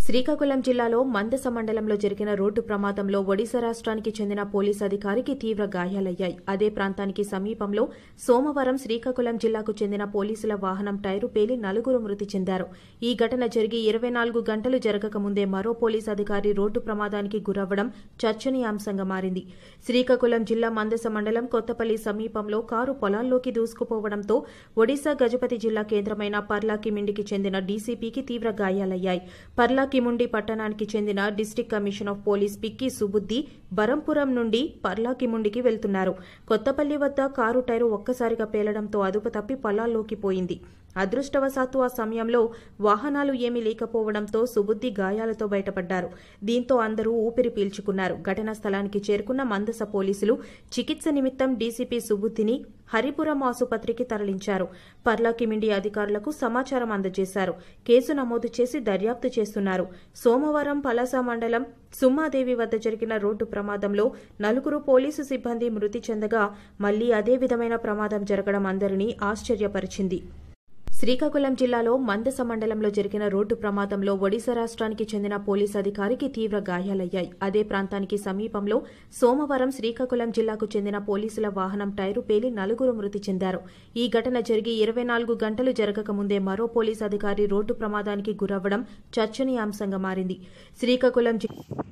శ్రీకాకుళం జిల్లాలో మందస మండలంలో జరిగిన రోడ్డు ప్రమాదంలో ఒడిశా రాష్ట్రానికి చెందిన పోలీస్ అధికారికి తీవ్ర గాయాలయ్యాయి అదే ప్రాంతానికి సమీపంలో సోమవారం శ్రీకాకుళం జిల్లాకు చెందిన పోలీసుల వాహనం టైరు పేలి నలుగురు మృతి చెందారు ఈ ఘటన జరిగి ఇరవై నాలుగు గంటలు జరగకముందే మరో పోలీస్ అధికారి రోడ్డు ప్రమాదానికి గురవ్వడం చర్చనీయాంశంగా మారింది శ్రీకాకుళం జిల్లా మందస మండలం కొత్తపల్లి సమీపంలో కారు పొలాల్లోకి దూసుకుపోవడంతో ఒడిశా గజపతి జిల్లా కేంద్రమైన పర్లాకిమిండికి చెందిన డీసీపీకి తీవ్ర గాయాలయ్యాయి పర్లాకిముండి పట్టణానికి చెందిన డిస్టిక్ కమిషన్ ఆఫ్ పోలీస్ పిక్కి సుబుద్ది బరంపురం నుండి పర్లాకిముండికి వెళ్తున్నారు కొత్తపల్లి వద్ద కారు టైరు ఒక్కసారిగా పేలడంతో అదుపు తప్పి పొలాల్లోకి పోయింది అదృష్టవశాత్తు ఆ సమయంలో వాహనాలు ఏమీ లేకపోవడంతో సుబుద్ది గాయాలతో బయటపడ్డారు దీంతో అందరూ ఊపిరి పీల్చుకున్నారు ఘటనా స్థలానికి చేరుకున్న మందస పోలీసులు చికిత్స నిమిత్తం డీసీపీ సుబుద్దిని హరిపురం ఆసుపత్రికి తరలించారు పర్లాకిమిండి అధికారులకు సమాచారం అందజేశారు కేసు నమోదు చేసి దర్యాప్తు చేస్తున్నారు సోమవారం పలాస మండలం సుమ్మాదేవి వద్ద జరిగిన రోడ్డు ప్రమాదంలో నలుగురు పోలీసు సిబ్బంది మృతి చెందగా మళ్లీ అదే విధమైన ప్రమాదం జరగడం అందరినీ ఆశ్చర్యపరిచింది శ్రీకాకుళం జిల్లాలో మందస మండలంలో జరిగిన రోడ్డు ప్రమాదంలో ఒడిశా రాష్ట్రానికి చెందిన పోలీస్ అధికారికి తీవ్ర గాయాలయ్యాయి అదే ప్రాంతానికి సమీపంలో సోమవారం శ్రీకాకుళం జిల్లాకు చెందిన పోలీసుల వాహనం టైరు పేలి నలుగురు మృతి చెందారు ఈ ఘటన జరిగి ఇరవై నాలుగు గంటలు జరగకముందే మరో పోలీస్ అధికారి రోడ్డు ప్రమాదానికి గురవ్వడం చర్చనీయాంశంగా మారింది శ్రీకాకుళం జి-